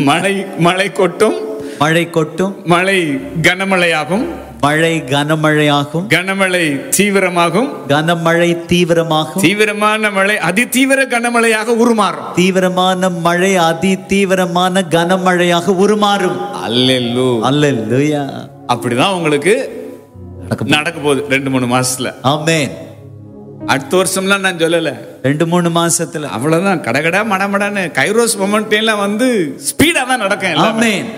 மழை மழை கொட்டும் மழை கொட்டும் மழை கனமழையாகும் மழை கனமழையாகும் கனமழை தீவிரமாகும் கனமழை தீவிரமாகும் தீவிரமான மழை அதிதீவிர கனமழையாக உருமாறும் தீவிரமான மழை அதி தீவிரமான கனமழையாக உருமாறும் அல்லெல்லு அல்லேலூயா அப்படிதான் உங்களுக்கு நடக்க நடக்க போகுது ரெண்டு மூணு மாசத்துல ஆமென் அடுத்த வருஷம்லாம் நான் சொல்லல ரெண்டு மூணு மாசத்துல அவ்வளவுதான் கடகடா மடமடன்னு கைரோஸ் மொமெண்ட் எல்லாம் வந்து ஸ்பீடா தான் நடக்கும் எல்லாமே ஆமென்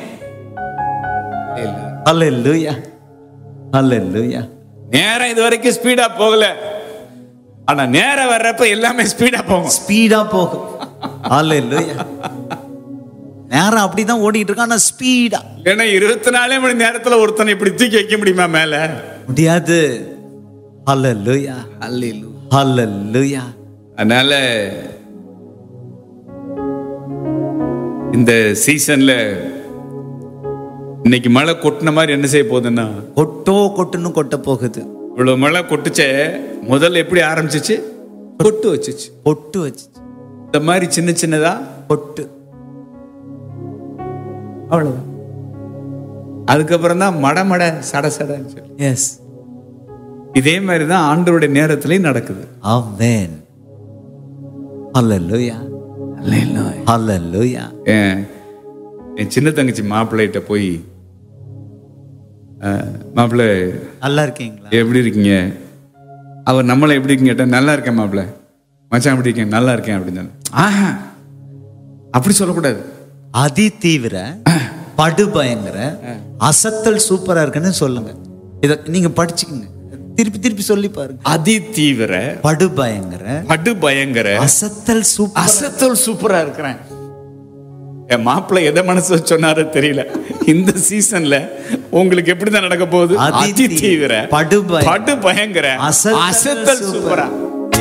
அல்லேலூயா அல்லேலூயா நேரம் இது வரைக்கும் ஸ்பீடா போகல ஆனா நேரம் வர்றப்ப எல்லாமே ஸ்பீடா போகும் ஸ்பீடா போகும் அல்லேலூயா நேரம் அப்படிதான் ஓடிட்டு இருக்கு ஆனா ஸ்பீடா ஏன்னா இருபத்தி நாலே மணி நேரத்துல ஒருத்தனை இப்படி தூக்கி வைக்க முடியுமா மேல முடியாது அல்லேலூயா அல்லேலு அல்லேலூயா அதனால இந்த சீசன்ல இன்னைக்கு மழை கொட்டின மாதிரி என்ன செய்ய போகுதுன்னா கொட்டோ கொட்டுன்னு கொட்ட போகுது இவ்வளவு மழை கொட்டுச்சே முதல்ல எப்படி ஆரம்பிச்சிச்சு கொட்டு வச்சுச்சு பொட்டு வச்சு இந்த மாதிரி சின்ன சின்னதா பொட்டு அவ்வளவுதான் அதுக்கப்புறம் தான் மட மட சட சடன்னு சொல்லி எஸ் இதே மாதிரி தான் ஆண்டவருடைய நேரத்திலையும் நடக்குது ஆமென் அல்லேலூயா அல்லேலூயா ஏன் என் சின்ன தங்கச்சி மாப்பிள்ளைகிட்ட போய் அஹ், மாப்பிள்ளை நல்லா இருக்கீங்களா எப்படி இருக்கீங்க அவர் நம்மளை எப்படி இருக்கீங்க கேட்டா நல்லா இருக்கேன் மாப்பிள்ளை மச்சான் எப்படி இருக்கேன் நல்லா இருக்கேன் அப்படின்னு சொன்னேன். ஆஹா அப்படி சொல்லக்கூடாது அதி தீவிர படுபயங்கர அசத்தல் சூப்பரா இருக்குன்னு சொல்லுங்க இத நீங்க படிச்சுக்கங்க திருப்பி திருப்பி சொல்லி பாருங்க அதி தீவிர படுபயங்கர படு பயங்கர அசத்தல் சூப்பர் அசத்தல் சூப்பரா இருக்கிறேன் என் மாப்பிள்ளை எதை மனசு சொன்னாரோ தெரியல இந்த சீசன்ல உங்களுக்கு எப்படிதான் நடக்க போகுது அதி அதி தீவிர படுபய- படு பயங்கர அசத்தல் அசத்தல் சூப்பரா. சூப்பரா